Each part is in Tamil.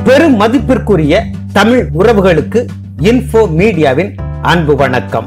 பெரும் மதிப்பிற்குரிய தமிழ் உறவுகளுக்கு இன்ஃபோ மீடியாவின் அன்பு வணக்கம்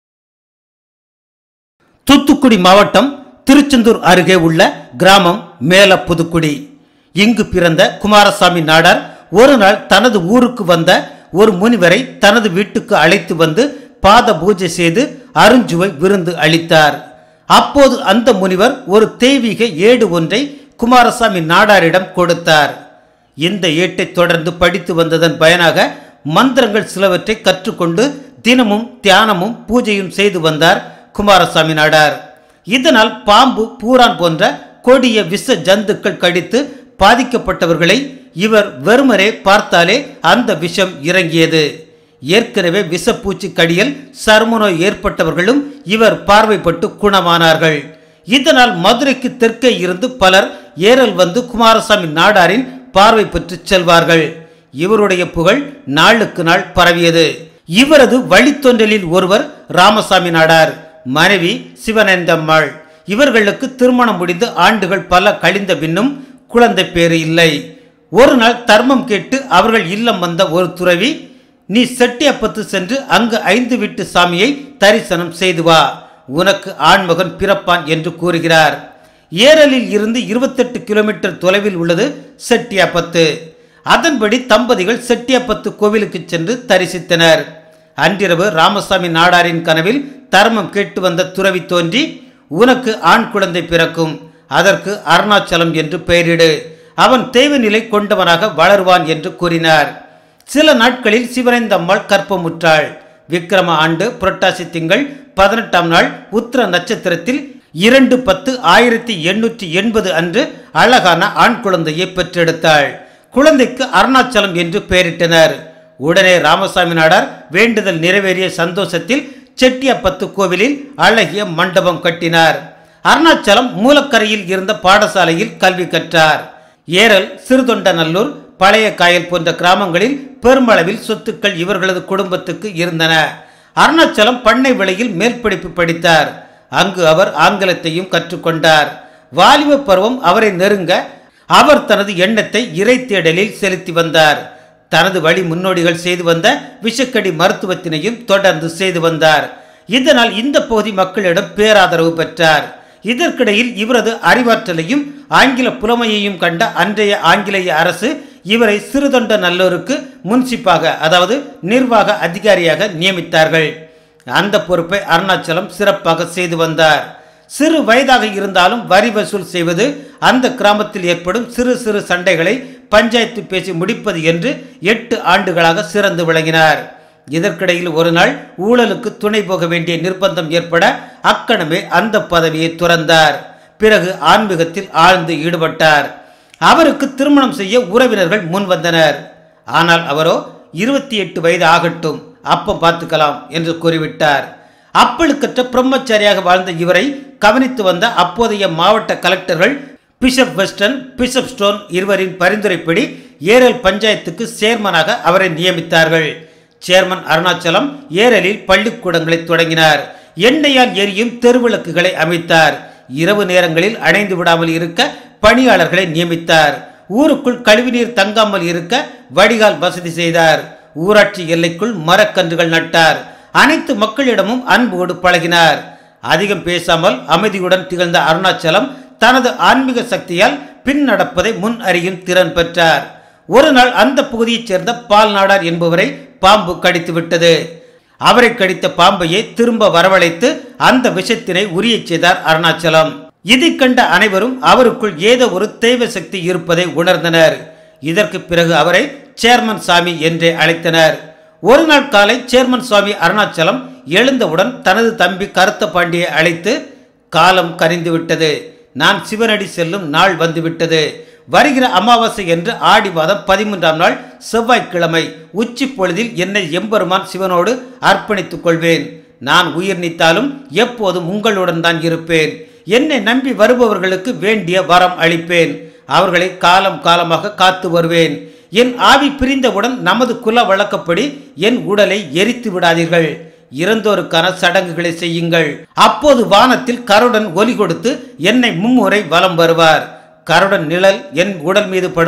தூத்துக்குடி மாவட்டம் திருச்செந்தூர் அருகே உள்ள கிராமம் மேல புதுக்குடி இங்கு பிறந்த குமாரசாமி நாடார் ஒரு நாள் தனது ஊருக்கு வந்த ஒரு முனிவரை தனது வீட்டுக்கு அழைத்து வந்து பாத பூஜை செய்து அருஞ்சுவை விருந்து அளித்தார் அப்போது அந்த முனிவர் ஒரு தெய்வீக ஏடு ஒன்றை குமாரசாமி நாடாரிடம் கொடுத்தார் இந்த ஏட்டை தொடர்ந்து படித்து வந்ததன் பயனாக மந்திரங்கள் சிலவற்றை கற்றுக்கொண்டு தினமும் தியானமும் பூஜையும் செய்து வந்தார் குமாரசாமி நாடார் இதனால் பாம்பு பூரான் போன்ற கொடிய விஷ ஜந்துக்கள் கடித்து பாதிக்கப்பட்டவர்களை இவர் வெறுமனே பார்த்தாலே அந்த விஷம் இறங்கியது ஏற்கனவே விஷப்பூச்சி கடியல் சருமநோய் ஏற்பட்டவர்களும் இவர் பார்வைப்பட்டு குணமானார்கள் இதனால் மதுரைக்கு தெற்கே இருந்து பலர் ஏரல் வந்து குமாரசாமி நாடாரின் பார்வை பெற்று செல்வார்கள் இவருடைய புகழ் நாளுக்கு நாள் பரவியது இவரது வழித்தொன்றலில் ஒருவர் ராமசாமி நாடார் மனைவி சிவனந்தம்மாள் இவர்களுக்கு திருமணம் முடிந்து ஆண்டுகள் பல கழிந்த பின்னும் குழந்தை பேறு இல்லை ஒரு நாள் தர்மம் கேட்டு அவர்கள் இல்லம் வந்த ஒரு துறவி நீ செட்டியப்பத்து சென்று அங்கு ஐந்து வீட்டு சாமியை தரிசனம் செய்து வா உனக்கு ஆண்மகன் பிறப்பான் என்று கூறுகிறார் ஏரலில் இருந்து இருபத்தெட்டு கிலோமீட்டர் தொலைவில் உள்ளது செட்டியாப்பத்து அதன்படி தம்பதிகள் செட்டியாப்பத்து கோவிலுக்கு சென்று தரிசித்தனர் அன்றிரவு ராமசாமி நாடாரின் கனவில் தர்மம் கேட்டு வந்த துறவி தோன்றி உனக்கு ஆண் குழந்தை பிறக்கும் அதற்கு அருணாச்சலம் என்று பெயரிடு அவன் தெய்வநிலை கொண்டவனாக வளருவான் என்று கூறினார் சில நாட்களில் சிவனைந்தம்மாள் கற்பமுற்றாள் விக்ரம ஆண்டு புரட்டாசி திங்கள் பதினெட்டாம் நாள் உத்திர நட்சத்திரத்தில் இரண்டு பத்து ஆயிரத்தி எண்ணூற்றி எண்பது அன்று அழகான ஆண் குழந்தையை பெற்றெடுத்தாள் குழந்தைக்கு அருணாச்சலம் என்று பெயரிட்டனர் உடனே ராமசாமி நாடார் வேண்டுதல் நிறைவேறிய சந்தோஷத்தில் செட்டியப்பத்து கோவிலில் அழகிய மண்டபம் கட்டினார் அருணாச்சலம் மூலக்கரையில் இருந்த பாடசாலையில் கல்வி கற்றார் ஏரல் சிறுதொண்டநல்லூர் பழைய காயல் போன்ற கிராமங்களில் பெருமளவில் சொத்துக்கள் இவர்களது குடும்பத்துக்கு இருந்தன அருணாச்சலம் பண்ணை விலையில் மேல் படிப்பு படித்தார் அங்கு அவர் ஆங்கிலத்தையும் கற்றுக்கொண்டார் வாலிப பருவம் அவரை நெருங்க அவர் தனது எண்ணத்தை இறை தேடலில் செலுத்தி வந்தார் தனது வழி முன்னோடிகள் செய்து வந்த விஷக்கடி மருத்துவத்தினையும் தொடர்ந்து செய்து வந்தார் இதனால் இந்த பகுதி மக்களிடம் பேராதரவு பெற்றார் இதற்கிடையில் இவரது அறிவாற்றலையும் ஆங்கில புலமையையும் கண்ட அன்றைய ஆங்கிலேய அரசு இவரை சிறுதொண்ட நல்லோருக்கு முன்சிப்பாக அதாவது நிர்வாக அதிகாரியாக நியமித்தார்கள் அந்த பொறுப்பை அருணாச்சலம் சிறப்பாக செய்து வந்தார் சிறு வயதாக இருந்தாலும் வரி வசூல் செய்வது அந்த கிராமத்தில் ஏற்படும் சிறு சிறு சண்டைகளை பஞ்சாயத்து பேசி முடிப்பது என்று எட்டு ஆண்டுகளாக சிறந்து விளங்கினார் இதற்கிடையில் ஒரு நாள் ஊழலுக்கு துணை போக வேண்டிய நிர்பந்தம் ஏற்பட அக்கணமே அந்த பதவியை துறந்தார் பிறகு ஆன்மீகத்தில் ஆழ்ந்து ஈடுபட்டார் அவருக்கு திருமணம் செய்ய உறவினர்கள் முன் வந்தனர் ஆனால் அவரோ இருபத்தி எட்டு வயது ஆகட்டும் அப்ப பார்த்துக்கலாம் என்று கூறிவிட்டார் அப்பழுக்கற்ற பிரம்மச்சாரியாக வாழ்ந்த இவரை கவனித்து வந்த அப்போதைய மாவட்ட கலெக்டர்கள் பிஷப் வெஸ்டன் பிஷப் ஸ்டோன் இருவரின் பரிந்துரைப்படி ஏரல் பஞ்சாயத்துக்கு சேர்மனாக அவரை நியமித்தார்கள் சேர்மன் அருணாச்சலம் ஏரலில் பள்ளிக்கூடங்களை தொடங்கினார் எண்ணெயால் எரியும் தெருவிளக்குகளை அமைத்தார் இரவு நேரங்களில் அணைந்து விடாமல் இருக்க பணியாளர்களை நியமித்தார் ஊருக்குள் கழிவுநீர் தங்காமல் இருக்க வடிகால் வசதி செய்தார் ஊராட்சி எல்லைக்குள் மரக்கன்றுகள் நட்டார் அனைத்து மக்களிடமும் அன்போடு பழகினார் அதிகம் பேசாமல் அமைதியுடன் திகழ்ந்த அருணாச்சலம் தனது ஆன்மீக சக்தியால் பின் நடப்பதை முன் அறியும் திறன் பெற்றார் ஒரு நாள் அந்த பகுதியைச் சேர்ந்த பால் நாடார் என்பவரை பாம்பு கடித்து விட்டது அவரை கடித்த பாம்பையே திரும்ப வரவழைத்து அந்த விஷத்தினை உரியச் செய்தார் அருணாச்சலம் இதை கண்ட அனைவரும் அவருக்குள் ஏதோ ஒரு தெய்வ சக்தி இருப்பதை உணர்ந்தனர் இதற்கு பிறகு அவரை சேர்மன் சாமி என்றே அழைத்தனர் ஒரு நாள் காலை சேர்மன் சுவாமி அருணாச்சலம் எழுந்தவுடன் தனது தம்பி கருத்த பாண்டியை அழைத்து காலம் கரிந்து விட்டது நான் சிவனடி செல்லும் நாள் வந்துவிட்டது வருகிற அமாவாசை என்று ஆடி மாதம் பதிமூன்றாம் நாள் செவ்வாய்க்கிழமை உச்சி பொழுதில் என்னை எம்பெருமான் சிவனோடு அர்ப்பணித்துக் கொள்வேன் நான் உயிர் நீத்தாலும் எப்போதும் உங்களுடன் தான் இருப்பேன் என்னை நம்பி வருபவர்களுக்கு வேண்டிய வரம் அளிப்பேன் அவர்களை காலம் காலமாக காத்து வருவேன் என் ஆவி பிரிந்தவுடன் நமது குல வழக்கப்படி என் உடலை எரித்து விடாதீர்கள் இறந்தோருக்கான சடங்குகளை செய்யுங்கள் அப்போது வானத்தில் கருடன் ஒலி கொடுத்து என்னை மும்முறை வலம் வருவார் கருடன் நிழல் என் உடல் மீது படும்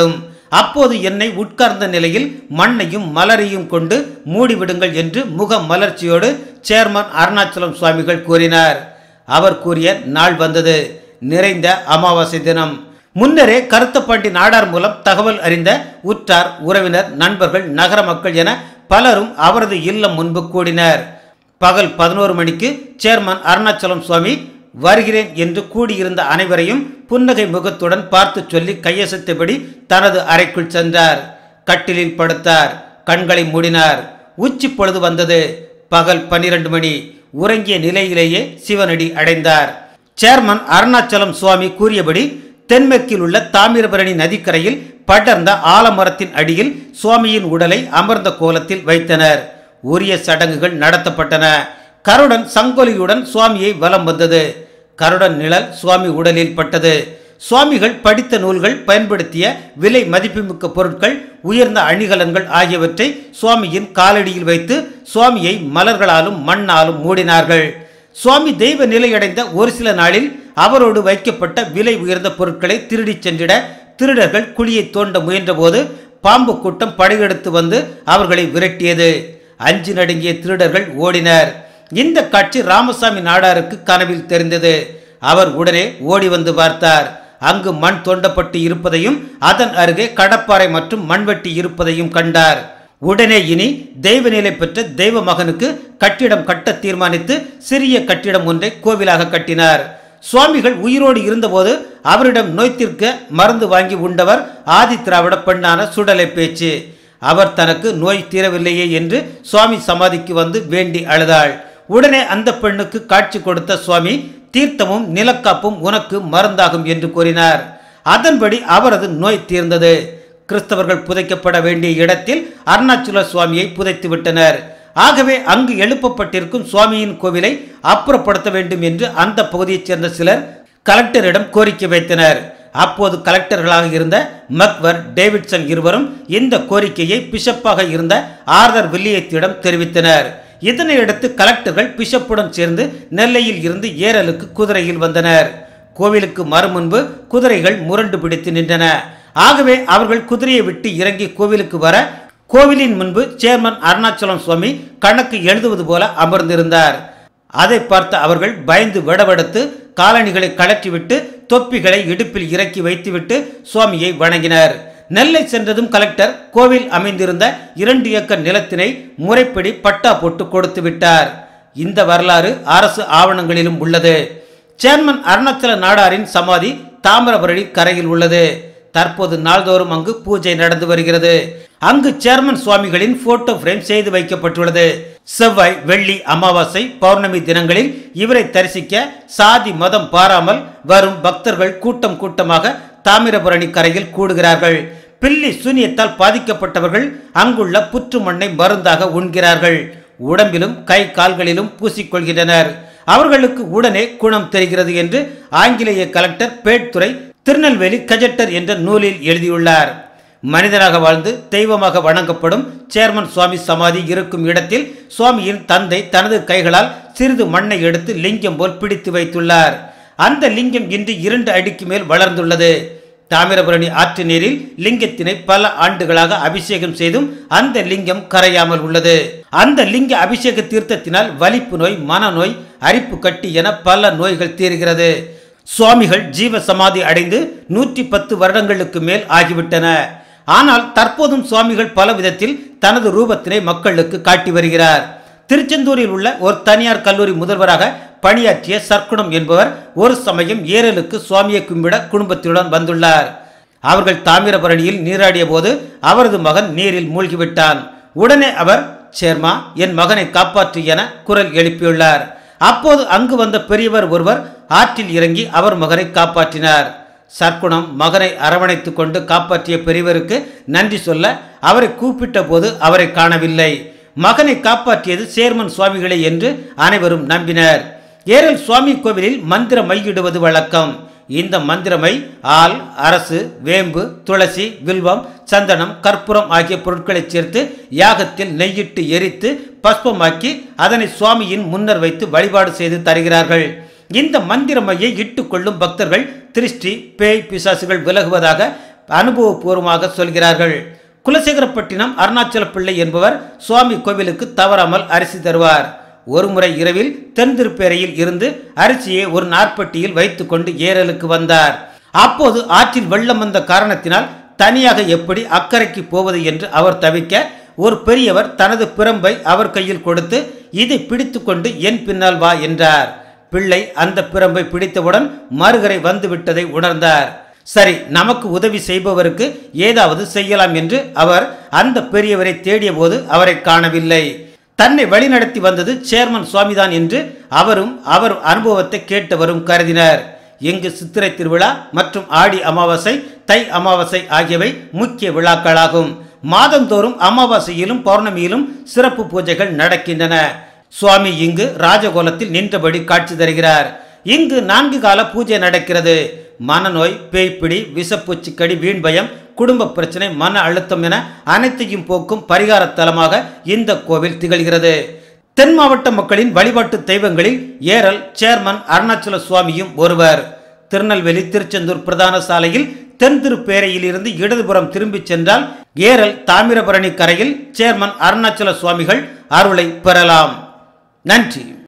அப்போது என்னை உட்கார்ந்த நிலையில் மண்ணையும் மலரையும் கொண்டு மூடிவிடுங்கள் என்று முக மலர்ச்சியோடு சேர்மன் அருணாச்சலம் சுவாமிகள் கூறினார் அவர் கூறிய நாள் வந்தது நிறைந்த அமாவாசை தினம் முன்னரே கருத்தப்பாண்டி நாடார் மூலம் தகவல் அறிந்த உற்றார் உறவினர் நண்பர்கள் நகர மக்கள் என பலரும் அவரது இல்லம் முன்பு கூடினர் பகல் பதினோரு மணிக்கு சேர்மன் அருணாச்சலம் சுவாமி வருகிறேன் என்று கூடியிருந்த அனைவரையும் புன்னகை முகத்துடன் பார்த்து சொல்லி கையசைத்தபடி தனது அறைக்குள் சென்றார் கட்டிலில் படுத்தார் கண்களை மூடினார் உச்சி பொழுது வந்தது பகல் பனிரெண்டு மணி உறங்கிய நிலையிலேயே சிவனடி அடைந்தார் சேர்மன் அருணாச்சலம் சுவாமி கூறியபடி தென்மேற்கில் உள்ள தாமிரபரணி நதிக்கரையில் படர்ந்த ஆலமரத்தின் அடியில் சுவாமியின் உடலை அமர்ந்த கோலத்தில் வைத்தனர் உரிய சடங்குகள் நடத்தப்பட்டன கருடன் சங்கொலியுடன் சுவாமியை வலம் வந்தது கருடன் நிழல் சுவாமி உடலில் பட்டது சுவாமிகள் படித்த நூல்கள் பயன்படுத்திய விலை மதிப்புமிக்க பொருட்கள் உயர்ந்த அணிகலன்கள் ஆகியவற்றை சுவாமியின் காலடியில் வைத்து சுவாமியை மலர்களாலும் மண்ணாலும் மூடினார்கள் சுவாமி தெய்வ நிலையடைந்த ஒரு சில நாளில் அவரோடு வைக்கப்பட்ட விலை உயர்ந்த பொருட்களை திருடிச் சென்றிட திருடர்கள் குழியை தோண்ட முயன்றபோது பாம்பு கூட்டம் படையெடுத்து வந்து அவர்களை விரட்டியது அஞ்சு நடுங்கிய திருடர்கள் ஓடினர் இந்த காட்சி ராமசாமி நாடாருக்கு கனவில் தெரிந்தது அவர் உடனே ஓடி வந்து பார்த்தார் அங்கு மண் தோண்டப்பட்டு இருப்பதையும் அதன் அருகே கடப்பாறை மற்றும் மண்வெட்டி இருப்பதையும் கண்டார் உடனே இனி தெய்வ நிலை பெற்ற தெய்வ மகனுக்கு கட்டிடம் கட்ட தீர்மானித்து சிறிய கட்டிடம் ஒன்றை கோவிலாக கட்டினார் சுவாமிகள் உயிரோடு இருந்தபோது அவரிடம் நோய்த்திருக்க மருந்து வாங்கி உண்டவர் ஆதி திராவிட பெண்ணான சுடலை பேச்சு அவர் தனக்கு நோய் தீரவில்லையே என்று சுவாமி சமாதிக்கு வந்து வேண்டி அழுதாள் உடனே அந்த பெண்ணுக்கு காட்சி கொடுத்த சுவாமி தீர்த்தமும் நிலக்காப்பும் உனக்கு மருந்தாகும் என்று கூறினார் அதன்படி அவரது நோய் தீர்ந்தது கிறிஸ்தவர்கள் புதைக்கப்பட வேண்டிய இடத்தில் அருணாச்சல சுவாமியை புதைத்து விட்டனர் ஆகவே அங்கு எழுப்பப்பட்டிருக்கும் சுவாமியின் கோவிலை அப்புறப்படுத்த வேண்டும் என்று அந்த பகுதியைச் சேர்ந்த சிலர் கலெக்டரிடம் கோரிக்கை வைத்தனர் அப்போது கலெக்டர்களாக இருந்த மக்வர் டேவிட்சன் இருவரும் இந்த கோரிக்கையை பிஷப்பாக இருந்த ஆர்தர் வில்லியத்திடம் தெரிவித்தனர் இதனையடுத்து கலெக்டர்கள் பிஷப்புடன் சேர்ந்து நெல்லையில் இருந்து ஏரலுக்கு குதிரையில் வந்தனர் கோவிலுக்கு மறுமுன்பு குதிரைகள் முரண்டு பிடித்து நின்றன ஆகவே அவர்கள் குதிரையை விட்டு இறங்கி கோவிலுக்கு வர கோவிலின் முன்பு சேர்மன் அருணாச்சலம் சுவாமி கணக்கு எழுதுவது போல அமர்ந்திருந்தார் அதை பார்த்த அவர்கள் பயந்து விடவெடுத்து காலணிகளை கழற்றிவிட்டு தொப்பிகளை இடுப்பில் இறக்கி வைத்துவிட்டு சுவாமியை வணங்கினர் நெல்லை சென்றதும் கலெக்டர் கோவில் அமைந்திருந்த இரண்டு ஏக்கர் நிலத்தினை முறைப்படி பட்டா போட்டு கொடுத்து விட்டார் இந்த வரலாறு அரசு ஆவணங்களிலும் உள்ளது சேர்மன் அருணாச்சல நாடாரின் சமாதி தாமிரபரணி கரையில் உள்ளது தற்போது நாள்தோறும் அங்கு பூஜை நடந்து வருகிறது அங்கு சேர்மன் சுவாமிகளின் போட்டோ பிரேம் செய்து வைக்கப்பட்டுள்ளது செவ்வாய் வெள்ளி அமாவாசை பௌர்ணமி தினங்களில் இவரை தரிசிக்க சாதி மதம் பாராமல் வரும் பக்தர்கள் கூட்டம் கூட்டமாக தாமிரபரணி கரையில் கூடுகிறார்கள் பில்லி சூனியத்தால் பாதிக்கப்பட்டவர்கள் அங்குள்ள புற்று மண்ணை மருந்தாக உண்கிறார்கள் உடம்பிலும் கை கால்களிலும் பூசிக்கொள்கின்றனர் அவர்களுக்கு உடனே குணம் தெரிகிறது என்று ஆங்கிலேய கலெக்டர் பேட்துறை திருநெல்வேலி கஜெட்டர் என்ற நூலில் எழுதியுள்ளார் மனிதனாக வாழ்ந்து தெய்வமாக வணங்கப்படும் சேர்மன் சுவாமி சமாதி இருக்கும் இடத்தில் சுவாமியின் தந்தை தனது கைகளால் சிறிது மண்ணை எடுத்து லிங்கம் போல் பிடித்து வைத்துள்ளார் அந்த லிங்கம் இன்று இரண்டு அடிக்கு மேல் வளர்ந்துள்ளது தாமிரபரணி ஆற்று நீரில் லிங்கத்தினை பல ஆண்டுகளாக அபிஷேகம் செய்தும் அந்த லிங்கம் கரையாமல் உள்ளது அந்த லிங்க அபிஷேக தீர்த்தத்தினால் வலிப்பு நோய் மனநோய் அரிப்பு கட்டி என பல நோய்கள் தீர்கிறது சுவாமிகள் ஜீவ சமாதி அடைந்து நூற்றி பத்து வருடங்களுக்கு மேல் ஆகிவிட்டன ஆனால் தற்போதும் சுவாமிகள் பல விதத்தில் தனது ரூபத்தினை மக்களுக்கு காட்டி வருகிறார் திருச்செந்தூரில் உள்ள ஒரு தனியார் கல்லூரி முதல்வராக பணியாற்றிய சர்க்குணம் என்பவர் ஒரு சமயம் ஏரலுக்கு சுவாமியை கும்பிட குடும்பத்துடன் வந்துள்ளார் அவர்கள் தாமிரபரணியில் நீராடிய போது அவரது மகன் நீரில் மூழ்கிவிட்டான் உடனே அவர் சேர்மா என் மகனை காப்பாற்று என குரல் எழுப்பியுள்ளார் அப்போது அங்கு வந்த பெரியவர் ஒருவர் ஆற்றில் இறங்கி அவர் மகனை காப்பாற்றினார் சர்க்குணம் மகனை அரவணைத்துக் கொண்டு காப்பாற்றிய பெரியவருக்கு நன்றி சொல்ல அவரை கூப்பிட்ட போது அவரை காணவில்லை மகனை காப்பாற்றியது சேர்மன் சுவாமிகளே என்று அனைவரும் நம்பினர் ஏரல் சுவாமி கோவிலில் மந்திர மையிடுவது வழக்கம் இந்த மந்திரமை ஆல் அரசு வேம்பு துளசி வில்வம் சந்தனம் கற்பூரம் ஆகிய பொருட்களை சேர்த்து யாகத்தில் நெய்யிட்டு எரித்து பஸ்பமாக்கி அதனை சுவாமியின் முன்னர் வைத்து வழிபாடு செய்து தருகிறார்கள் இந்த மந்திரமையை இட்டுக்கொள்ளும் பக்தர்கள் திருஷ்டி பேய் பிசாசுகள் விலகுவதாக அனுபவபூர்வமாக சொல்கிறார்கள் குலசேகரப்பட்டினம் அருணாச்சல பிள்ளை என்பவர் சுவாமி கோவிலுக்கு தவறாமல் அரிசி தருவார் ஒருமுறை இரவில் தென்திருப்பேரையில் இருந்து அரிசியை ஒரு நாற்பட்டியில் வைத்துக்கொண்டு ஏரலுக்கு வந்தார் அப்போது ஆற்றில் வெள்ளம் வந்த காரணத்தினால் தனியாக எப்படி அக்கறைக்கு போவது என்று அவர் தவிக்க ஒரு பெரியவர் தனது பிரம்பை அவர் கையில் கொடுத்து இதை பிடித்துக்கொண்டு என் பின்னால் வா என்றார் பிள்ளை அந்த பிரம்பை பிடித்தவுடன் மறுகரை வந்துவிட்டதை உணர்ந்தார் சரி நமக்கு உதவி செய்பவருக்கு ஏதாவது செய்யலாம் என்று அவர் அந்த பெரியவரை தேடிய போது அவரை காணவில்லை தன்னை வழிநடத்தி வந்தது சேர்மன் சுவாமிதான் என்று அவரும் அவர் அனுபவத்தை கேட்டவரும் கருதினர் இங்கு சித்திரை திருவிழா மற்றும் ஆடி அமாவாசை தை அமாவாசை ஆகியவை முக்கிய விழாக்களாகும் மாதந்தோறும் அமாவாசையிலும் பௌர்ணமியிலும் சிறப்பு பூஜைகள் நடக்கின்றன சுவாமி இங்கு ராஜகோலத்தில் நின்றபடி காட்சி தருகிறார் இங்கு நான்கு கால பூஜை நடக்கிறது மனநோய் பேய்ப்பிடி விஷப்பூச்சிக்கடி வீண் பயம் குடும்ப பிரச்சனை மன அழுத்தம் என அனைத்தையும் போக்கும் பரிகார தலமாக இந்த கோவில் திகழ்கிறது தென் மாவட்ட மக்களின் வழிபாட்டு தெய்வங்களில் ஏரல் சேர்மன் அருணாச்சல சுவாமியும் ஒருவர் திருநெல்வேலி திருச்செந்தூர் பிரதான சாலையில் தென் திருப்பேரையில் இருந்து இடதுபுறம் திரும்பிச் சென்றால் ஏரல் தாமிரபரணி கரையில் சேர்மன் அருணாச்சல சுவாமிகள் அருளை பெறலாம் நன்றி